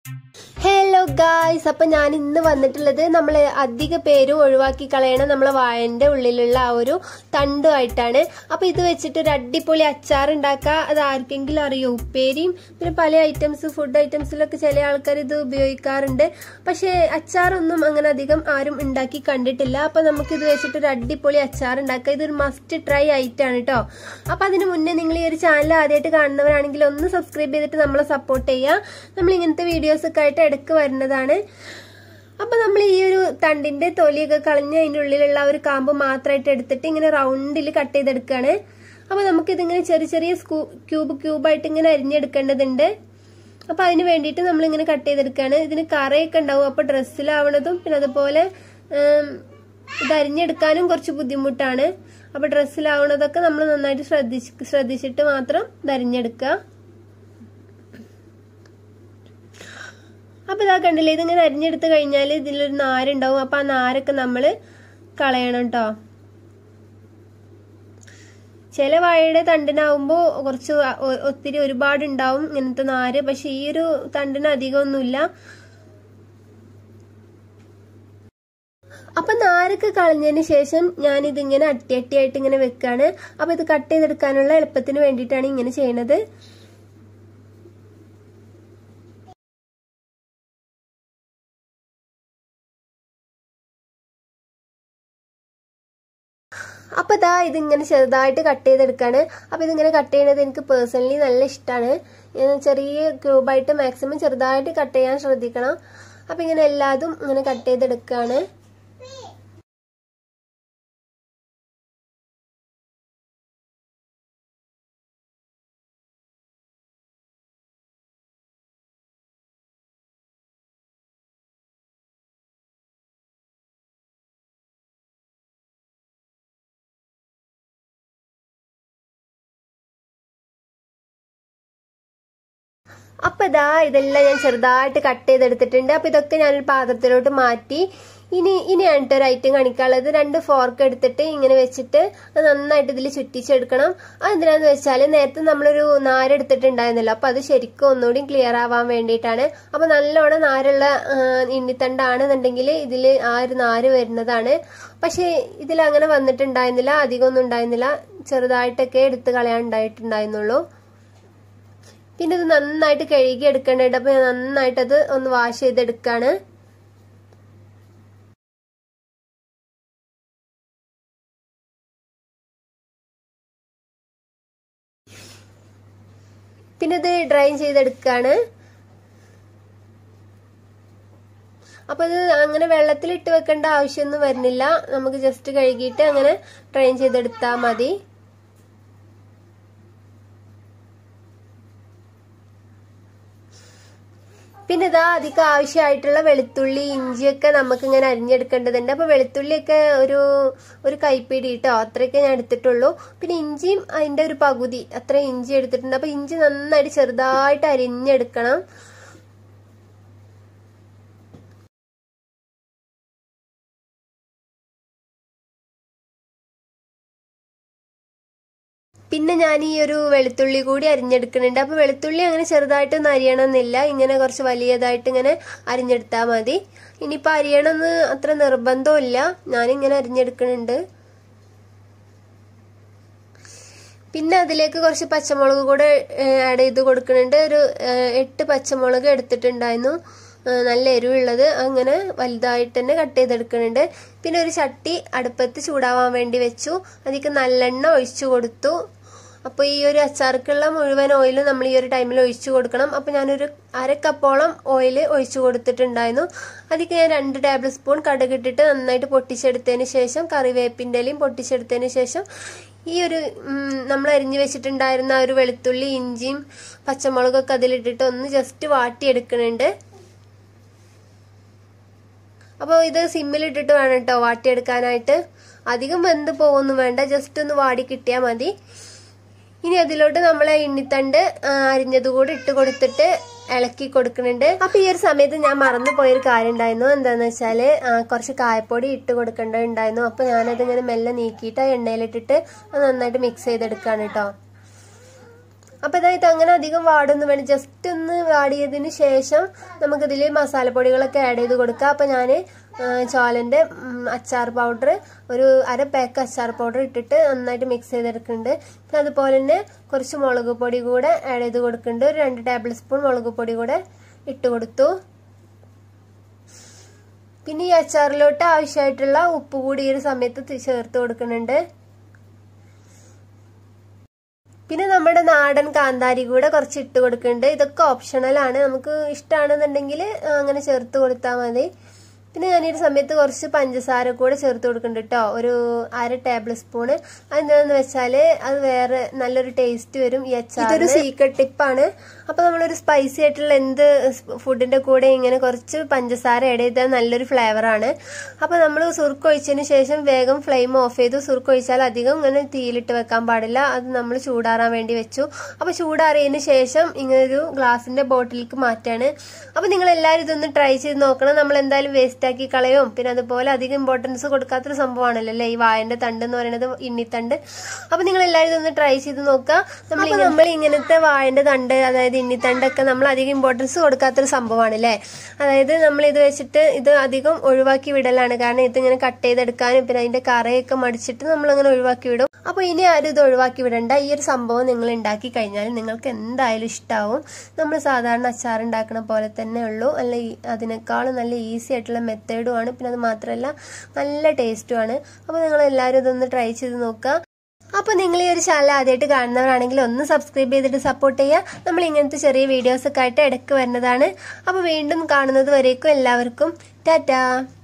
hello guys അപ്പൊ ഞാൻ ഇന്ന് വന്നിട്ടുള്ളത് നമ്മൾ അധിക പേരും ഒഴിവാക്കി കളയണ നമ്മളെ വാഴന്റെ ഉള്ളിലുള്ള ആ ഒരു തണ്ടുമായിട്ടാണ് അപ്പൊ ഇത് വെച്ചിട്ട് ഒരു അടിപൊളി അച്ചാർ ഉണ്ടാക്കുക അത് ആർക്കെങ്കിലും അറിയോ ഉപ്പേരിയും പിന്നെ പല ഐറ്റംസ് ഫുഡ് ഐറ്റംസിലൊക്കെ ചില ആൾക്കാർ ഇത് ഉപയോഗിക്കാറുണ്ട് പക്ഷേ അച്ചാറൊന്നും അങ്ങനെ അധികം ആരും ഉണ്ടാക്കി കണ്ടിട്ടില്ല അപ്പൊ നമുക്ക് ഇത് വെച്ചിട്ട് ഒരു അടിപൊളി അച്ചാർ ഉണ്ടാക്കുക ഇതൊരു മസ്റ്റ് ട്രൈ ആയിട്ടാണ് കേട്ടോ അപ്പൊ അതിന് മുന്നേ നിങ്ങൾ ഈ ഒരു ചാനൽ ആദ്യമായിട്ട് കാണുന്നവരാണെങ്കിൽ ഒന്ന് സബ്സ്ക്രൈബ് ചെയ്തിട്ട് നമ്മളെ സപ്പോർട്ട് ചെയ്യുക നമ്മൾ ഇങ്ങനത്തെ വീഡിയോസ് ഒക്കെ ആയിട്ട് ഇടയ്ക്ക് വരുന്നതാണ് അപ്പൊ നമ്മൾ ഈ ഒരു തണ്ടിന്റെ തൊലിയൊക്കെ കളഞ്ഞ് അതിൻ്റെ ഉള്ളിലുള്ള ആ ഒരു കാമ്പ് മാത്രമായിട്ട് എടുത്തിട്ട് ഇങ്ങനെ റൗണ്ടിൽ കട്ട് ചെയ്തെടുക്കുകയാണ് അപ്പൊ നമുക്ക് ഇതിങ്ങനെ ചെറിയ ചെറിയ സ്കൂ ക്യൂബ് ക്യൂബായിട്ട് ഇങ്ങനെ അരിഞ്ഞെടുക്കേണ്ടതുണ്ട് അപ്പൊ അതിന് വേണ്ടിയിട്ട് നമ്മൾ ഇങ്ങനെ കട്ട് ചെയ്തെടുക്കുകയാണ് ഇതിന് കറയൊക്കെ ഉണ്ടാവും അപ്പൊ ഡ്രസ്സിലാവണതും പിന്നെ അതുപോലെ ഉം, ഇത് അരിഞ്ഞെടുക്കാനും കുറച്ച് ബുദ്ധിമുട്ടാണ് അപ്പൊ ഡ്രസ്സിലാവണതൊക്കെ നമ്മൾ നന്നായിട്ട് ശ്രദ്ധിച്ച് ശ്രദ്ധിച്ചിട്ട് മാത്രം ഇത് അരിഞ്ഞെടുക്കുക അപ്പൊ ഇതാ കണ്ടില്ലേ ഇതിങ്ങനെ അരിഞ്ഞെടുത്ത് കഴിഞ്ഞാൽ ഇതിലൊരു നാരുണ്ടാവും അപ്പൊ ആ നാരൊക്കെ നമ്മൾ കളയണം കേട്ടോ ചില വാഴയുടെ തണ്ടിനാവുമ്പോൾ കുറച്ച് ഒ- ഒത്തിരി ഒരുപാട് ഉണ്ടാവും ഇങ്ങനത്തെ നാര് പക്ഷെ ഈ ഒരു തണ്ടിന് അധികമൊന്നുമില്ല അപ്പൊ നാരൊക്കെ കളഞ്ഞതിന് ശേഷം ഞാൻ ഇതിങ്ങനെ അട്ടി അട്ടിയായിട്ട് ഇങ്ങനെ വെക്കാണ് അപ്പൊ ഇത് കട്ട് ചെയ്തെടുക്കാനുള്ള എളുപ്പത്തിന് വേണ്ടിയിട്ടാണ് ഇങ്ങനെ ചെയ്യണത് അപ്പൊ ഇതാ ഇതിങ്ങനെ ചെറുതായിട്ട് കട്ട് ചെയ്തെടുക്കാണ് അപ്പൊ ഇതിങ്ങനെ കട്ട് ചെയ്യണത് എനിക്ക് പേഴ്സണലി നല്ല ഇഷ്ടമാണ് ചെറിയ ക്യൂബായിട്ട് മാക്സിമം ചെറുതായിട്ട് കട്ട് ചെയ്യാൻ ശ്രദ്ധിക്കണം അപ്പൊ ഇങ്ങനെ എല്ലാതും ഇങ്ങനെ കട്ട് ചെയ്തെടുക്കാണ് അപ്പൊ ഇതാ ഇതെല്ലാം ഞാൻ ചെറുതായിട്ട് കട്ട് ചെയ്തെടുത്തിട്ടുണ്ട് അപ്പൊ ഇതൊക്കെ ഞാനൊരു പാത്രത്തിലോട്ട് മാറ്റി ഇനി ഇനിയാണ് കേട്ടോ ഒരു ഐറ്റം കാണിക്കാനുള്ളത് രണ്ട് ഫോർക്ക് എടുത്തിട്ട് ഇങ്ങനെ വെച്ചിട്ട് അത് നന്നായിട്ട് ഇതിൽ ചുറ്റിച്ചെടുക്കണം അതെന്തിനാന്ന് വെച്ചാൽ നേരത്തെ നമ്മളൊരു നാര് എടുത്തിട്ടുണ്ടായിരുന്നല്ലോ അപ്പൊ അത് ശരിക്കും ഒന്നുകൂടി ക്ലിയർ ആവാൻ വേണ്ടിയിട്ടാണ് അപ്പൊ നല്ലോണം നാരുള്ള ആ, ഇണ്ണിത്തണ്ടാണെന്നുണ്ടെങ്കിൽ ഇതിൽ ആ ഒരു നാര് വരുന്നതാണ് പക്ഷെ ഇതിൽ അങ്ങനെ വന്നിട്ടുണ്ടായിരുന്നില്ല അധികമൊന്നും ഉണ്ടായിരുന്നില്ല ചെറുതായിട്ടൊക്കെ എടുത്ത് കളയാൻ ഉണ്ടായിട്ടുണ്ടായിരുന്നുള്ളൂ പിന്നെ ഇത് നന്നായിട്ട് കഴുകി എടുക്കേണ്ടത് അപ്പൊ ഞാൻ നന്നായിട്ട് അത് ഒന്ന് വാഷ് ചെയ്തെടുക്കാണ് പിന്നെ ഇത് ഡ്രൈൻ ചെയ്തെടുക്കാണ് അപ്പൊ ഇത് അങ്ങനെ വെള്ളത്തിലിട്ട് വെക്കേണ്ട ആവശ്യമൊന്നും വരുന്നില്ല നമുക്ക് ജസ്റ്റ് കഴുകിയിട്ട് അങ്ങനെ ഡ്രൈൻ ചെയ്തെടുത്താൽ മതി പിന്നെ ഇതാ അധികം ആവശ്യമായിട്ടുള്ള വെളുത്തുള്ളി ഇഞ്ചിയൊക്കെ നമുക്ക് ഇങ്ങനെ അരിഞ്ഞെടുക്കേണ്ടതുണ്ട് അപ്പൊ വെളുത്തുള്ളിയൊക്കെ ഒരു ഒരു കൈപ്പിടി കേട്ടോ അത്രയൊക്കെ ഞാൻ എടുത്തിട്ടുള്ളൂ പിന്നെ ഇഞ്ചിയും അതിന്റെ ഒരു പകുതി അത്ര ഇഞ്ചി എടുത്തിട്ടുണ്ട് അപ്പൊ ഇഞ്ചി നന്നായിട്ട് ചെറുതായിട്ട് അരിഞ്ഞെടുക്കണം പിന്നെ ഞാൻ ഈ ഒരു വെളുത്തുള്ളി കൂടി അരിഞ്ഞെടുക്കുന്നുണ്ട് അപ്പൊ വെളുത്തുള്ളി അങ്ങനെ ചെറുതായിട്ടൊന്നും അരിയണമെന്നില്ല ഇങ്ങനെ കുറച്ച് വലിയതായിട്ട് ഇങ്ങനെ അരിഞ്ഞെടുത്താൽ മതി ഇനിയിപ്പോൾ അരിയണമെന്ന് അത്ര നിർബന്ധമില്ല ഞാനിങ്ങനെ അരിഞ്ഞെടുക്കുന്നുണ്ട് പിന്നെ അതിലേക്ക് കുറച്ച് പച്ചമുളക് കൂടെ ആഡ് ചെയ്ത് കൊടുക്കുന്നുണ്ട് ഒരു ഏഹ്, എട്ട് പച്ചമുളക് എടുത്തിട്ടുണ്ടായിരുന്നു ഏഹ്, നല്ല എരിവുള്ളത് അങ്ങനെ വലുതായിട്ട് തന്നെ കട്ട് ചെയ്തെടുക്കുന്നുണ്ട് പിന്നെ ഒരു ചട്ടി അടുപ്പത്ത് ചൂടാവാൻ വേണ്ടി വെച്ചു അതിലേക്ക് നല്ലെണ്ണ ഒഴിച്ചു കൊടുത്തു അപ്പോൾ ഈ ഒരു അച്ചാർക്കുള്ള മുഴുവൻ ഓയിലും നമ്മൾ ഈ ഒരു ടൈമിൽ ഒഴിച്ചു കൊടുക്കണം അപ്പോൾ ഞാനൊരു അര കപ്പോളം ഓയിൽ ഒഴിച്ചു കൊടുത്തിട്ടുണ്ടായിരുന്നു അതിലേക്ക് ഞാൻ രണ്ട് ടേബിൾ സ്പൂൺ കടുകിട്ടിട്ട് നന്നായിട്ട് പൊട്ടിച്ചെടുത്തതിന് ശേഷം കറിവേപ്പിൻ്റെ ഇലയും പൊട്ടിച്ചെടുത്തതിന് ശേഷം ഈ ഒരു ഉം, നമ്മൾ അരിഞ്ഞു വെച്ചിട്ടുണ്ടായിരുന്ന ആ ഒരു വെളുത്തുള്ളി ഇഞ്ചിയും പച്ചമുളകൊക്കെ അതിലിട്ടിട്ട് ഒന്ന് ജസ്റ്റ് വാട്ടിയെടുക്കുന്നുണ്ട് അപ്പോൾ ഇത് സിമ്മിലിട്ടിട്ട് വേണം കേട്ടോ വാട്ടിയെടുക്കാനായിട്ട് അധികം വെന്ത് പോകുന്നു വേണ്ട ജസ്റ്റ് ഒന്ന് വാടി കിട്ടിയാൽ മതി ഇനി അതിലോട്ട് നമ്മൾ ഇണ്ണിത്തണ്ട് ആ, അരിഞ്ഞത് കൂടി ഇട്ട് കൊടുത്തിട്ട് ഇളക്കി കൊടുക്കുന്നുണ്ട് അപ്പൊ ഈ ഒരു സമയത്ത് ഞാൻ മറന്നു പോയൊരു കാര്യം ഉണ്ടായിരുന്നു എന്താന്ന് വെച്ചാല് ആ, കുറച്ച് കായപ്പൊടി ഇട്ട് കൊടുക്കേണ്ടതുണ്ടായിരുന്നു അപ്പൊ ഞാനത് ഇങ്ങനെ മെല്ലെ നീക്കിയിട്ട് ആ എണ്ണയിലിട്ടിട്ട് അത് നന്നായിട്ട് മിക്സ് ചെയ്തെടുക്കാണ് കേട്ടോ അപ്പൊ ഇതായത് അങ്ങനെ അധികം വാടൊന്നും വേണം ജസ്റ്റ് ഒന്ന് വാടിയതിന് ശേഷം നമുക്കിതിൽ മസാലപ്പൊടികളൊക്കെ ആഡ് ചെയ്ത് കൊടുക്കാം അപ്പൊ ഞാൻ ചോലന്റെ ഉം, അച്ചാർ പൗഡർ ഒരു അര പാക്ക് അച്ചാർ പൗഡർ ഇട്ടിട്ട് നന്നായിട്ട് മിക്സ് ചെയ്തെടുക്കുന്നുണ്ട് പിന്നെ അതുപോലെ തന്നെ കുറച്ച് മുളക് പൊടി കൂടെ ആഡ് ചെയ്ത് കൊടുക്കുന്നുണ്ട് ഒരു രണ്ട് ടേബിൾ സ്പൂൺ മുളക് പൊടി കൂടെ ഇട്ട് കൊടുത്തു പിന്നെ ഈ അച്ചാറിലോട്ട് ആവശ്യമായിട്ടുള്ള ഉപ്പ് കൂടി ഈ ഒരു സമയത്ത് തി- ചേർത്ത് കൊടുക്കുന്നുണ്ട് പിന്നെ നമ്മുടെ നാടൻ കാന്താരി കൂടെ കുറച്ച് ഇട്ട് കൊടുക്കുന്നുണ്ട് ഇതൊക്കെ ഓപ്ഷണൽ ആണ് നമുക്ക് ഇഷ്ടമാണെന്നുണ്ടെങ്കിൽ അങ്ങനെ ചേർത്ത് കൊടുത്താൽ മതി പിന്നെ ഞാൻ ഈ ഒരു സമയത്ത് കുറച്ച് പഞ്ചസാര കൂടെ ചേർത്ത് കൊടുക്കുന്നുണ്ട് കേട്ടോ ഒരു അര ടേബിൾ സ്പൂണ് അതെന്താന്ന് വെച്ചാല് അത് വേറെ നല്ലൊരു ടേസ്റ്റ് വരും ഈ അച്ചാർ ഇതൊരു സീക്രട്ട് ടിപ്പാണ് അപ്പൊ നമ്മളൊരു സ്പൈസി ആയിട്ടുള്ള എന്ത് ഫുഡിന്റെ കൂടെ ഇങ്ങനെ കുറച്ച് പഞ്ചസാര ആഡ് ചെയ്താൽ നല്ലൊരു ഫ്ലേവർ ആണ് അപ്പൊ നമ്മൾ സുർക്ക് ഒഴിച്ചതിന് ശേഷം വേഗം ഫ്ലെയിം ഓഫ് ചെയ്തു സുർക്ക് ഒഴിച്ചാൽ അധികം ഇങ്ങനെ തീയിലിട്ട് വെക്കാൻ പാടില്ല അത് നമ്മൾ ചൂടാറാൻ വേണ്ടി വെച്ചു അപ്പൊ ചൂടാറിയതിന് ശേഷം ഇങ്ങനെ ഒരു ഗ്ലാസിന്റെ ബോട്ടിലേക്ക് മാറ്റാണ് അപ്പൊ നിങ്ങൾ എല്ലാവരും ഇതൊന്ന് ട്രൈ ചെയ്ത് നോക്കണം നമ്മൾ എന്തായാലും വേസ്റ്റ് ആക്കി കളയും പിന്നെ അതുപോലെ അധികം ഇമ്പോർട്ടൻസ് കൊടുക്കാത്തൊരു സംഭവമാണല്ലോ അല്ലേ ഈ വായന്റെ തണ്ട് എന്ന് പറയുന്നത് ഇണ്ണിത്തണ്ട് അപ്പൊ നിങ്ങൾ എല്ലാവരും ഇതൊന്ന് ട്രൈ ചെയ്ത് നോക്കുക നമ്മൾ നമ്മൾ ഇങ്ങനത്തെ വായന്റെ തണ്ട് അതായത് ഇണ്ണിത്തണ്ടൊക്കെ നമ്മൾ അധികം ഇമ്പോർട്ടൻസ് കൊടുക്കാത്തൊരു സംഭവമാണ് അല്ലേ അതായത് നമ്മൾ ഇത് വെച്ചിട്ട് ഇത് അധികം ഒഴിവാക്കി വിടലാണ് കാരണം ഇത് ഇങ്ങനെ കട്ട് ചെയ്തെടുക്കാനും പിന്നെ അതിന്റെ കറയൊക്കെ മടിച്ചിട്ട് നമ്മൾ അങ്ങനെ ഒഴിവാക്കി വിടും അപ്പൊ ഇനി ആരും ഇത് ഒഴിവാക്കി വിടണ്ട ഈ ഒരു സംഭവം നിങ്ങൾ ഉണ്ടാക്കി കഴിഞ്ഞാൽ നിങ്ങൾക്ക് എന്തായാലും ഇഷ്ടാവും നമ്മൾ സാധാരണ അച്ചാർ ഉണ്ടാക്കുന്ന പോലെ തന്നെ ഉള്ളൂ അല്ല ഈ- അതിനേക്കാളും നല്ല ഈസി ആയിട്ടുള്ള മെത്തേഡും ആണ് പിന്നെ അത് മാത്രമല്ല നല്ല ടേസ്റ്റും ആണ് അപ്പോൾ നിങ്ങൾ എല്ലാവരും ഇതൊന്ന് ട്രൈ ചെയ്ത് നോക്കുക അപ്പോൾ നിങ്ങൾ ഈ ഒരു ചാനൽ ആദ്യമായിട്ട് കാണുന്നവരാണെങ്കിൽ ഒന്ന് സബ്സ്ക്രൈബ് ചെയ്തിട്ട് സപ്പോർട്ട് ചെയ്യുക നമ്മൾ ഇങ്ങനത്തെ ചെറിയ വീഡിയോസ് ഒക്കെ ആയിട്ട് ഇടയ്ക്ക് വരുന്നതാണ് അപ്പോൾ വീണ്ടും കാണുന്നത് വരേക്കും എല്ലാവർക്കും ടാറ്റാ